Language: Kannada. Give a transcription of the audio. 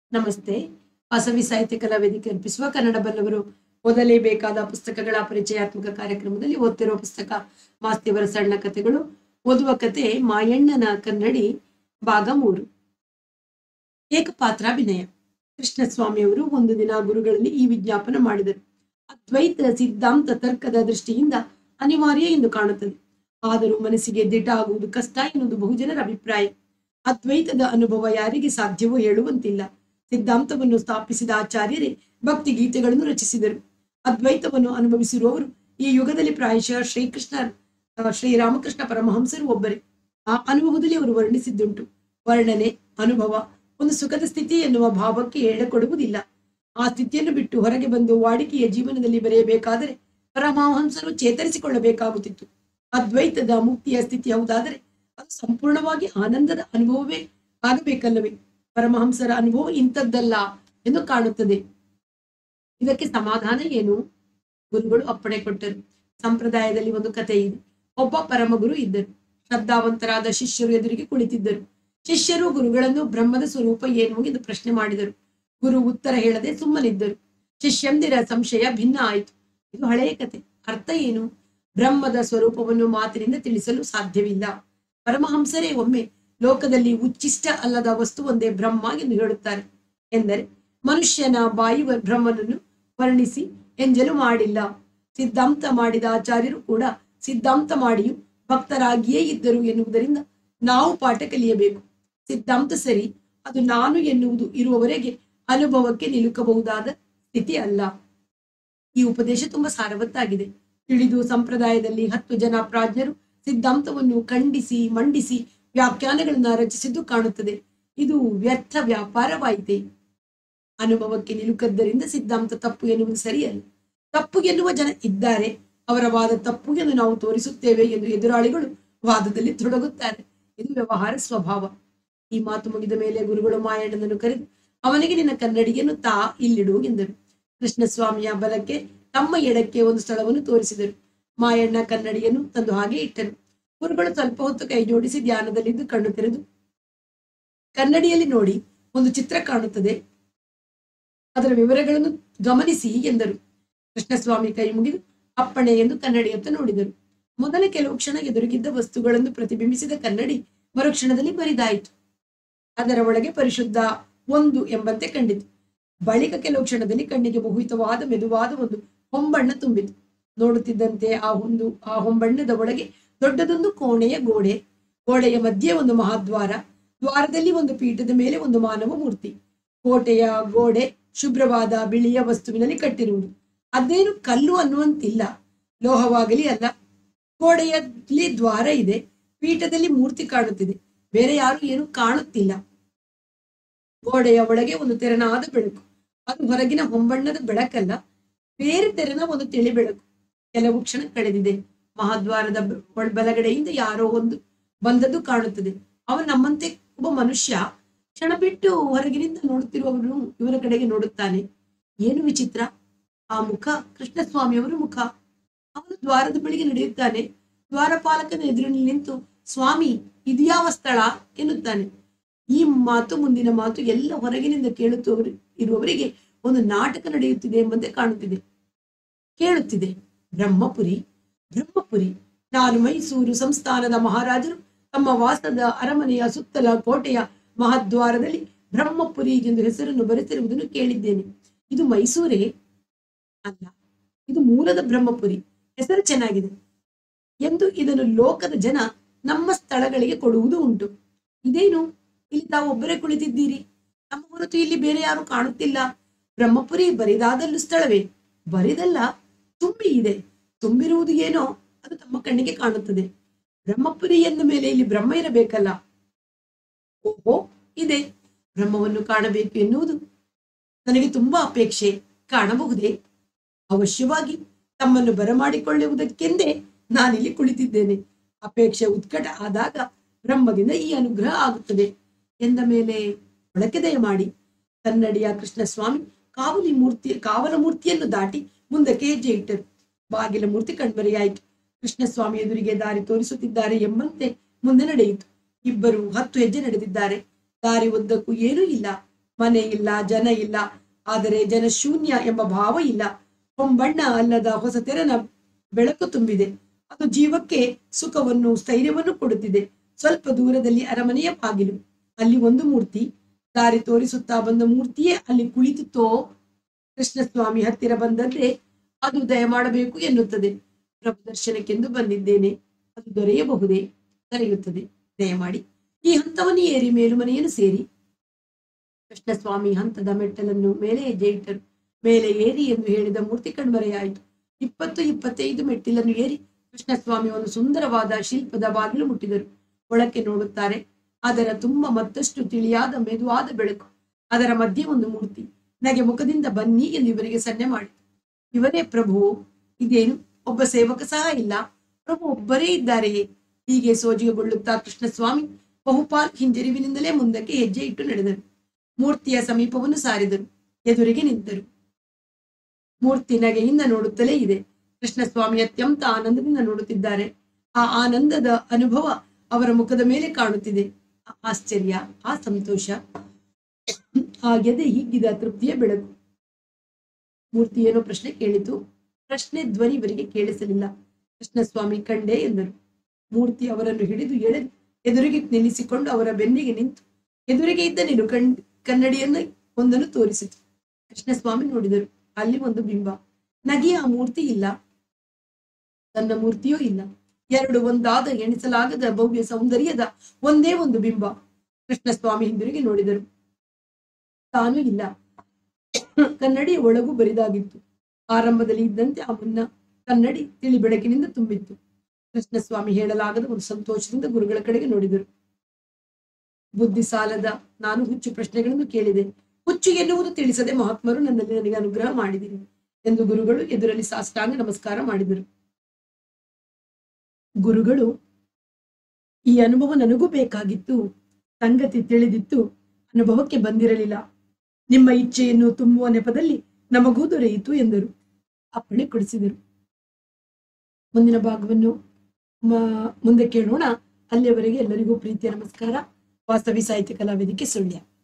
ನಮಸ್ತೆ ವಾಸವಿ ಸಾಹಿತ್ಯ ಕಲಾ ವೇದಿಕೆ ಅರ್ಪಿಸುವ ಕನ್ನಡ ಬಲ್ಲವರು ಓದಲೇಬೇಕಾದ ಪುಸ್ತಕಗಳ ಪರಿಚಯಾತ್ಮಕ ಕಾರ್ಯಕ್ರಮದಲ್ಲಿ ಓದ್ತಿರುವ ಪುಸ್ತಕ ಮಾಸ್ತಿಯವರ ಸಣ್ಣ ಕಥೆಗಳು ಓದುವ ಕತೆ ಮಾಯಣ್ಣನ ಕನ್ನಡಿ ಭಾಗ ಮೂರು ಏಕಪಾತ್ರಾಭಿನಯ ಕೃಷ್ಣಸ್ವಾಮಿಯವರು ಒಂದು ದಿನ ಗುರುಗಳಲ್ಲಿ ಈ ವಿಜ್ಞಾಪನ ಮಾಡಿದರು ಅದ್ವೈತ ಸಿದ್ಧಾಂತ ತರ್ಕದ ದೃಷ್ಟಿಯಿಂದ ಅನಿವಾರ್ಯ ಎಂದು ಕಾಣುತ್ತದೆ ಆದರೂ ಮನಸ್ಸಿಗೆ ದಿಟ ಆಗುವುದು ಕಷ್ಟ ಎನ್ನುವುದು ಬಹುಜನರ ಅಭಿಪ್ರಾಯ ಅದ್ವೈತದ ಅನುಭವ ಯಾರಿಗೆ ಸಾಧ್ಯವೋ ಹೇಳುವಂತಿಲ್ಲ ಸಿದ್ಧಾಂತವನ್ನು ಸ್ಥಾಪಿಸಿದ ಆಚಾರ್ಯರೇ ಭಕ್ತಿ ಗೀತೆಗಳನ್ನು ರಚಿಸಿದರು ಅದ್ವೈತವನ್ನು ಅನುಭವಿಸಿರುವವರು ಈ ಯುಗದಲ್ಲಿ ಪ್ರಾಯಶಃ ಶ್ರೀಕೃಷ್ಣ ಆ, ಶ್ರೀರಾಮಕೃಷ್ಣ ಪರಮಹಂಸರು ಒಬ್ಬರೇ ಆ ಅನುಭವದಲ್ಲಿ ಅವರು ವರ್ಣಿಸಿದ್ದುಂಟು ವರ್ಣನೆ ಅನುಭವ ಒಂದು ಸುಖದ ಸ್ಥಿತಿ ಎನ್ನುವ ಭಾವಕ್ಕೆ ಹೇಳಿಕೊಡುವುದಿಲ್ಲ ಆ ಸ್ಥಿತಿಯನ್ನು ಬಿಟ್ಟು ಹೊರಗೆ ಬಂದು ವಾಡಿಕೆಯ ಜೀವನದಲ್ಲಿ ಬರೆಯಬೇಕಾದರೆ ಪರಮಹಂಸರು ಚೇತರಿಸಿಕೊಳ್ಳಬೇಕಾಗುತ್ತಿತ್ತು ಅದ್ವೈತದ ಮುಕ್ತಿಯ ಸ್ಥಿತಿ ಯಾವುದಾದರೆ ಅದು ಸಂಪೂರ್ಣವಾಗಿ ಆನಂದದ ಅನುಭವವೇ ಆಗಬೇಕಲ್ಲವೇ ಪರಮಹಂಸರ ಅನುಭವ ಇಂಥದ್ದಲ್ಲ ಎಂದು ಕಾಣುತ್ತದೆ ಇದಕ್ಕೆ ಸಮಾಧಾನ ಏನು ಗುರುಗಳು ಅಪ್ಪಣೆ ಕೊಟ್ಟರು ಸಂಪ್ರದಾಯದಲ್ಲಿ ಒಂದು ಕಥೆ ಇದೆ ಒಬ್ಬ ಪರಮಗುರು ಇದ್ದರು ಶ್ರದ್ಧಾವಂತರಾದ ಶಿಷ್ಯರು ಎದುರಿಗೆ ಕುಳಿತಿದ್ದರು ಶಿಷ್ಯರು ಗುರುಗಳನ್ನು ಬ್ರಹ್ಮದ ಸ್ವರೂಪ ಏನು ಎಂದು ಪ್ರಶ್ನೆ ಮಾಡಿದರು ಗುರು ಉತ್ತರ ಹೇಳದೆ ಸುಮ್ಮನಿದ್ದರು ಶಿಷ್ಯಂದಿರ ಸಂಶಯ ಭಿನ್ನ ಆಯಿತು ಇದು ಹಳೆಯ ಕತೆ ಅರ್ಥ ಏನು ಬ್ರಹ್ಮದ ಸ್ವರೂಪವನ್ನು ಮಾತಿನಿಂದ ತಿಳಿಸಲು ಸಾಧ್ಯವಿಲ್ಲ ಪರಮಹಂಸರೇ ಒಮ್ಮೆ ಲೋಕದಲ್ಲಿ ಉಚ್ಚಿಷ್ಟ ಅಲ್ಲದ ವಸ್ತು ಒಂದೇ ಬ್ರಹ್ಮ ಎಂದು ಹೇಳುತ್ತಾರೆ ಎಂದರೆ ಮನುಷ್ಯನ ಬಾಯಿ ವ- ಬ್ರಹ್ಮನನ್ನು ವರ್ಣಿಸಿ ಎಂಜಲು ಮಾಡಿಲ್ಲ ಸಿದ್ಧಾಂತ ಮಾಡಿದ ಆಚಾರ್ಯರು ಕೂಡ ಸಿದ್ಧಾಂತ ಮಾಡಿಯೂ ಭಕ್ತರಾಗಿಯೇ ಇದ್ದರು ಎನ್ನುವುದರಿಂದ ನಾವು ಪಾಠ ಕಲಿಯಬೇಕು ಸಿದ್ಧಾಂತ ಸರಿ ಅದು ನಾನು ಎನ್ನುವುದು ಇರುವವರೆಗೆ ಅನುಭವಕ್ಕೆ ನಿಲುಕಬಹುದಾದ ಸ್ಥಿತಿ ಅಲ್ಲ ಈ ಉಪದೇಶ ತುಂಬಾ ಸಾರವತ್ತಾಗಿದೆ ತಿಳಿದು ಸಂಪ್ರದಾಯದಲ್ಲಿ ಹತ್ತು ಜನ ಪ್ರಾಜ್ಞರು ಸಿದ್ಧಾಂತವನ್ನು ಖಂಡಿಸಿ ಮಂಡಿಸಿ ವ್ಯಾಖ್ಯಾನಗಳನ್ನ ರಚಿಸಿದ್ದು ಕಾಣುತ್ತದೆ ಇದು ವ್ಯರ್ಥ ವ್ಯಾಪಾರವಾಯಿತೆ ಅನುಭವಕ್ಕೆ ನಿಲುಕದ್ದರಿಂದ ಸಿದ್ಧಾಂತ ತಪ್ಪು ಎನ್ನುವುದು ಸರಿಯಲ್ಲ ತಪ್ಪು ಎನ್ನುವ ಜನ ಇದ್ದಾರೆ ಅವರ ವಾದ ತಪ್ಪು ಎಂದು ನಾವು ತೋರಿಸುತ್ತೇವೆ ಎಂದು ಎದುರಾಳಿಗಳು ವಾದದಲ್ಲಿ ತೊಡಗುತ್ತಾರೆ ಇದು ವ್ಯವಹಾರ ಸ್ವಭಾವ ಈ ಮಾತು ಮುಗಿದ ಮೇಲೆ ಗುರುಗಳು ಮಾಯಣ್ಣನನ್ನು ಕರೆದು ಅವನಿಗೆ ನಿನ್ನ ಕನ್ನಡಿಯನ್ನು ತಾ ಇಲ್ಲಿಡು ಎಂದರು ಕೃಷ್ಣಸ್ವಾಮಿಯ ಬಲಕ್ಕೆ ತಮ್ಮ ಎಡಕ್ಕೆ ಒಂದು ಸ್ಥಳವನ್ನು ತೋರಿಸಿದರು ಮಾಯಣ್ಣ ಕನ್ನಡಿಯನ್ನು ತಂದು ಹಾಗೆ ಇಟ್ಟರು ಗುರುಗಳು ಸ್ವಲ್ಪ ಹೊತ್ತು ಕೈ ಜೋಡಿಸಿ ಧ್ಯಾನದಲ್ಲಿದ್ದು ಕಣ್ಣು ತೆರೆದು ಕನ್ನಡಿಯಲ್ಲಿ ನೋಡಿ ಒಂದು ಚಿತ್ರ ಕಾಣುತ್ತದೆ ಅದರ ವಿವರಗಳನ್ನು ಗಮನಿಸಿ ಎಂದರು ಕೃಷ್ಣಸ್ವಾಮಿ ಕೈ ಮುಗಿದು ಅಪ್ಪಣೆ ಎಂದು ಕನ್ನಡಿಯತ್ತ ನೋಡಿದರು ಮೊದಲ ಕೆಲವು ಕ್ಷಣ ಎದುರಿಗಿದ್ದ ವಸ್ತುಗಳನ್ನು ಪ್ರತಿಬಿಂಬಿಸಿದ ಕನ್ನಡಿ ಮರುಕ್ಷಣದಲ್ಲಿ ಬರಿದಾಯಿತು ಅದರ ಒಳಗೆ ಪರಿಶುದ್ಧ ಒಂದು ಎಂಬಂತೆ ಕಂಡಿತು ಬಳಿಕ ಕೆಲವು ಕ್ಷಣದಲ್ಲಿ ಕಣ್ಣಿಗೆ ಬಹುಹಿತವಾದ ಮೆದುವಾದ ಒಂದು ಹೊಂಬಣ್ಣ ತುಂಬಿತು ನೋಡುತ್ತಿದ್ದಂತೆ ಆ ಒಂದು ಆ ಹೊಂಬಣ್ಣದ ಒಳಗೆ ದೊಡ್ಡದೊಂದು ಕೋಣೆಯ ಗೋಡೆ ಗೋಡೆಯ ಮಧ್ಯೆ ಒಂದು ಮಹಾದ್ವಾರ ದ್ವಾರದಲ್ಲಿ ಒಂದು ಪೀಠದ ಮೇಲೆ ಒಂದು ಮಾನವ ಮೂರ್ತಿ ಕೋಟೆಯ ಗೋಡೆ ಶುಭ್ರವಾದ ಬಿಳಿಯ ವಸ್ತುವಿನಲ್ಲಿ ಕಟ್ಟಿರುವುದು ಅದೇನು ಕಲ್ಲು ಅನ್ನುವಂತಿಲ್ಲ ಲೋಹವಾಗಲಿ ಅಲ್ಲ ಗೋಡೆಯಲ್ಲಿ ದ್ವಾರ ಇದೆ ಪೀಠದಲ್ಲಿ ಮೂರ್ತಿ ಕಾಣುತ್ತಿದೆ ಬೇರೆ ಯಾರು ಏನು ಕಾಣುತ್ತಿಲ್ಲ ಗೋಡೆಯ ಒಳಗೆ ಒಂದು ತೆರನಾದ ಬೆಳಕು ಅದು ಹೊರಗಿನ ಹೊಂಬಣ್ಣದ ಬೆಳಕಲ್ಲ ಬೇರೆ ತೆರನ ಒಂದು ತಿಳಿ ಬೆಳಕು ಕೆಲವು ಕ್ಷಣ ಕಳೆದಿದೆ ಮಹಾದ್ವಾರದ ಬ- ಒಳ- ಬಲಗಡೆಯಿಂದ ಯಾರೋ ಒಂದು ಬಂದದ್ದು ಕಾಣುತ್ತದೆ ಅವನು ನಮ್ಮಂತೆ ಒಬ್ಬ ಮನುಷ್ಯ ಕ್ಷಣ ಬಿಟ್ಟು ಹೊರಗಿನಿಂದ ನೋಡುತ್ತಿರುವವನು ಇವನ ಕಡೆಗೆ ನೋಡುತ್ತಾನೆ ಏನು ವಿಚಿತ್ರ ಆ ಮುಖ ಕೃಷ್ಣಸ್ವಾಮಿಯವರ ಮುಖ ಅವನು ದ್ವಾರದ ಬಳಿಗೆ ನಡೆಯುತ್ತಾನೆ ದ್ವಾರಪಾಲಕನ ಎದುರಿನಲ್ಲಿ ನಿಂತು ಸ್ವಾಮಿ ಇದು ಯಾವ ಸ್ಥಳ ಎನ್ನುತ್ತಾನೆ ಈ ಮಾತು ಮುಂದಿನ ಮಾತು ಎಲ್ಲ ಹೊರಗಿನಿಂದ ಕೇಳುತ್ತವರು ಇರುವವರಿಗೆ ಒಂದು ನಾಟಕ ನಡೆಯುತ್ತಿದೆ ಎಂಬಂತೆ ಕಾಣುತ್ತಿದೆ ಕೇಳುತ್ತಿದೆ ಬ್ರಹ್ಮಪುರಿ ಬ್ರಹ್ಮಪುರಿ ನಾನು ಮೈಸೂರು ಸಂಸ್ಥಾನದ ಮಹಾರಾಜರು ತಮ್ಮ ವಾಸದ ಅರಮನೆಯ ಸುತ್ತಲ ಕೋಟೆಯ ಮಹಾದ್ವಾರದಲ್ಲಿ ಬ್ರಹ್ಮಪುರಿ ಎಂದು ಹೆಸರನ್ನು ಬರೆಸಿರುವುದನ್ನು ಕೇಳಿದ್ದೇನೆ ಇದು ಮೈಸೂರೇ ಅಲ್ಲ ಇದು ಮೂಲದ ಬ್ರಹ್ಮಪುರಿ ಹೆಸರು ಚೆನ್ನಾಗಿದೆ ಎಂದು ಇದನ್ನು ಲೋಕದ ಜನ ನಮ್ಮ ಸ್ಥಳಗಳಿಗೆ ಕೊಡುವುದು ಉಂಟು ಇದೇನು ಇಲ್ಲಿ ತಾವು ಒಬ್ಬರೇ ಕುಳಿತಿದ್ದೀರಿ ನಮ್ಮ ಹೊರತು ಇಲ್ಲಿ ಬೇರೆ ಯಾರು ಕಾಣುತ್ತಿಲ್ಲ ಬ್ರಹ್ಮಪುರಿ ಬರಿದಾದಲ್ಲೂ ಸ್ಥಳವೇ ಬರಿದಲ್ಲ ತುಂಬಿ ಇದೆ ತುಂಬಿರುವುದು ಏನೋ ಅದು ತಮ್ಮ ಕಣ್ಣಿಗೆ ಕಾಣುತ್ತದೆ ಬ್ರಹ್ಮಪುರಿ ಎಂದ ಮೇಲೆ ಇಲ್ಲಿ ಬ್ರಹ್ಮ ಇರಬೇಕಲ್ಲ ಓಹೋ ಇದೆ ಬ್ರಹ್ಮವನ್ನು ಕಾಣಬೇಕು ಎನ್ನುವುದು ನನಗೆ ತುಂಬಾ ಅಪೇಕ್ಷೆ ಕಾಣಬಹುದೇ ಅವಶ್ಯವಾಗಿ ತಮ್ಮನ್ನು ಬರಮಾಡಿಕೊಳ್ಳುವುದಕ್ಕೆಂದೇ ನಾನಿಲ್ಲಿ ಕುಳಿತಿದ್ದೇನೆ ಅಪೇಕ್ಷೆ ಉತ್ಕಟ ಆದಾಗ ಬ್ರಹ್ಮದಿಂದ ಈ ಅನುಗ್ರಹ ಆಗುತ್ತದೆ ಎಂದ ಮೇಲೆ ಒಳಕ್ಕೆ ದಯಮಾಡಿ ಕನ್ನಡಿಯ ಕೃಷ್ಣಸ್ವಾಮಿ ಕಾವಲಿ ಮೂರ್ತಿ ಕಾವಲ ಮೂರ್ತಿಯನ್ನು ದಾಟಿ ಮುಂದಕ್ಕೆ ಹೆಜ್ಜೆ ಇಟ್ಟರು ಬಾಗಿಲ ಮೂರ್ತಿ ಕಣ್ಮರೆಯಾಯಿತು ಕೃಷ್ಣಸ್ವಾಮಿ ಎದುರಿಗೆ ದಾರಿ ತೋರಿಸುತ್ತಿದ್ದಾರೆ ಎಂಬಂತೆ ಮುಂದೆ ನಡೆಯಿತು ಇಬ್ಬರು ಹತ್ತು ಹೆಜ್ಜೆ ನಡೆದಿದ್ದಾರೆ ದಾರಿ ಉದ್ದಕ್ಕೂ ಏನೂ ಇಲ್ಲ ಮನೆ ಇಲ್ಲ ಜನ ಇಲ್ಲ ಆದರೆ ಜನಶೂನ್ಯ ಎಂಬ ಭಾವ ಇಲ್ಲ ಹೊಂಬಣ್ಣ ಅಲ್ಲದ ಹೊಸ ತೆರನ ಬೆಳಕು ತುಂಬಿದೆ ಅದು ಜೀವಕ್ಕೆ ಸುಖವನ್ನು ಸ್ಥೈರ್ಯವನ್ನು ಕೊಡುತ್ತಿದೆ ಸ್ವಲ್ಪ ದೂರದಲ್ಲಿ ಅರಮನೆಯ ಬಾಗಿಲು ಅಲ್ಲಿ ಒಂದು ಮೂರ್ತಿ ದಾರಿ ತೋರಿಸುತ್ತಾ ಬಂದ ಮೂರ್ತಿಯೇ ಅಲ್ಲಿ ಕುಳಿತಿತ್ತೋ ಕೃಷ್ಣಸ್ವಾಮಿ ಹತ್ತಿರ ಬಂದಂತೆ ಅದು ದಯಮಾಡಬೇಕು ಎನ್ನುತ್ತದೆ ಪ್ರಭು ದರ್ಶನಕ್ಕೆಂದು ಬಂದಿದ್ದೇನೆ ಅದು ದೊರೆಯಬಹುದೇ ಕರೆಯುತ್ತದೆ ದಯಮಾಡಿ ಈ ಹಂತವನ್ನು ಏರಿ ಮೇಲುಮನೆಯನ್ನು ಸೇರಿ ಕೃಷ್ಣಸ್ವಾಮಿ ಹಂತದ ಮೆಟ್ಟಲನ್ನು ಮೇಲೆ ಹೆಜ್ಜೆ ಇಟ್ಟರು ಮೇಲೆ ಏರಿ ಎಂದು ಹೇಳಿದ ಮೂರ್ತಿ ಕಣ್ಮರೆಯಾಯಿತು ಇಪ್ಪತ್ತು ಇಪ್ಪತ್ತೈದು ಮೆಟ್ಟಿಲನ್ನು ಏರಿ ಕೃಷ್ಣಸ್ವಾಮಿ ಒಂದು ಸುಂದರವಾದ ಶಿಲ್ಪದ ಬಾಗಿಲು ಮುಟ್ಟಿದರು ಒಳಕ್ಕೆ ನೋಡುತ್ತಾರೆ ಅದರ ತುಂಬ ಮತ್ತಷ್ಟು ತಿಳಿಯಾದ ಮೆದುವಾದ ಬೆಳಕು ಅದರ ಮಧ್ಯೆ ಒಂದು ಮೂರ್ತಿ ನಗೆ ಮುಖದಿಂದ ಬನ್ನಿ ಎಂದು ಇವರಿಗೆ ಸನ್ನೆ ಮಾಡಿ ಇವರೇ ಪ್ರಭು ಇದೇನು ಒಬ್ಬ ಸೇವಕ ಸಹ ಇಲ್ಲ ಪ್ರಭು ಒಬ್ಬರೇ ಇದ್ದಾರೆಯೇ ಹೀಗೆ ಸೋಜಿಗೆಗೊಳ್ಳುತ್ತಾ ಕೃಷ್ಣಸ್ವಾಮಿ ಬಹುಪಾಲ್ ಹಿಂಜರಿವಿನಿಂದಲೇ ಮುಂದಕ್ಕೆ ಹೆಜ್ಜೆ ಇಟ್ಟು ನಡೆದರು ಮೂರ್ತಿಯ ಸಮೀಪವನ್ನು ಸಾರಿದರು ಎದುರಿಗೆ ನಿಂತರು ಮೂರ್ತಿ ನಗೆಯಿಂದ ನೋಡುತ್ತಲೇ ಇದೆ ಕೃಷ್ಣಸ್ವಾಮಿ ಅತ್ಯಂತ ಆನಂದದಿಂದ ನೋಡುತ್ತಿದ್ದಾರೆ ಆ ಆನಂದದ ಅನುಭವ ಅವರ ಮುಖದ ಮೇಲೆ ಕಾಣುತ್ತಿದೆ ಆ ಆಶ್ಚರ್ಯ ಆ ಸಂತೋಷ ಆ ಎದೆ ಹಿಗ್ಗಿದ ತೃಪ್ತಿಯ ಬೆಳಕು ಮೂರ್ತಿ ಏನೋ ಪ್ರಶ್ನೆ ಕೇಳಿತು ಪ್ರಶ್ನೆ ಧ್ವನಿ ಇವರಿಗೆ ಕೇಳಿಸಲಿಲ್ಲ ಕೃಷ್ಣಸ್ವಾಮಿ ಕಂಡೆ ಎಂದರು ಮೂರ್ತಿ ಅವರನ್ನು ಹಿಡಿದು ಎಳೆದು ಎದುರಿಗೆ ನಿಲ್ಲಿಸಿಕೊಂಡು ಅವರ ಬೆನ್ನಿಗೆ ನಿಂತು ಎದುರಿಗೆ ಇದ್ದ ನೀನು ಕಣ್ ಕನ್ನಡಿಯನ್ನು ಒಂದನ್ನು ತೋರಿಸಿತು ಕೃಷ್ಣಸ್ವಾಮಿ ನೋಡಿದರು ಅಲ್ಲಿ ಒಂದು ಬಿಂಬ ನಗೆಯ ಆ ಮೂರ್ತಿ ಇಲ್ಲ ತನ್ನ ಮೂರ್ತಿಯೂ ಇಲ್ಲ ಎರಡು ಒಂದಾದ ಎಣಿಸಲಾಗದ ಭವ್ಯ ಸೌಂದರ್ಯದ ಒಂದೇ ಒಂದು ಬಿಂಬ ಕೃಷ್ಣಸ್ವಾಮಿ ಹಿಂದಿರುಗಿ ನೋಡಿದರು ತಾನು ಇಲ್ಲ ಕನ್ನಡಿಯ ಒಳಗೂ ಬರಿದಾಗಿತ್ತು ಆರಂಭದಲ್ಲಿ ಇದ್ದಂತೆ ಆ ಮುನ್ನ ಕನ್ನಡಿ ತಿಳಿ ಬೆಳಕಿನಿಂದ ತುಂಬಿತ್ತು ಕೃಷ್ಣಸ್ವಾಮಿ ಹೇಳಲಾಗದ ಒಂದು ಸಂತೋಷದಿಂದ ಗುರುಗಳ ಕಡೆಗೆ ನೋಡಿದರು ಬುದ್ಧಿ ಸಾಲದ ನಾನು ಹುಚ್ಚು ಪ್ರಶ್ನೆಗಳನ್ನು ಕೇಳಿದೆ ಹುಚ್ಚು ಎನ್ನುವುದು ತಿಳಿಸದೆ ಮಹಾತ್ಮರು ನನ್ನಲ್ಲಿ ನನಗೆ ಅನುಗ್ರಹ ಮಾಡಿದಿರಿ ಎಂದು ಗುರುಗಳು ಎದುರಲ್ಲಿ ಸಾಷ್ಟಾಂಗ ನಮಸ್ಕಾರ ಮಾಡಿದರು ಗುರುಗಳು ಈ ಅನುಭವ ನನಗೂ ಬೇಕಾಗಿತ್ತು ಸಂಗತಿ ತಿಳಿದಿತ್ತು ಅನುಭವಕ್ಕೆ ಬಂದಿರಲಿಲ್ಲ ನಿಮ್ಮ ಇಚ್ಛೆಯನ್ನು ತುಂಬುವ ನೆಪದಲ್ಲಿ ನಮಗೂ ದೊರೆಯಿತು ಎಂದರು ಅಪ್ಪಣೆ ಕೊಡಿಸಿದರು ಮುಂದಿನ ಭಾಗವನ್ನು ಮ- ಮುಂದೆ ಕೇಳೋಣ ಅಲ್ಲಿಯವರೆಗೆ ಎಲ್ಲರಿಗೂ ಪ್ರೀತಿಯ ನಮಸ್ಕಾರ ವಾಸ್ತವಿ ಸಾಹಿತ್ಯ ಕಲಾವೇದಿಕೆ ಸುಳ್ಯ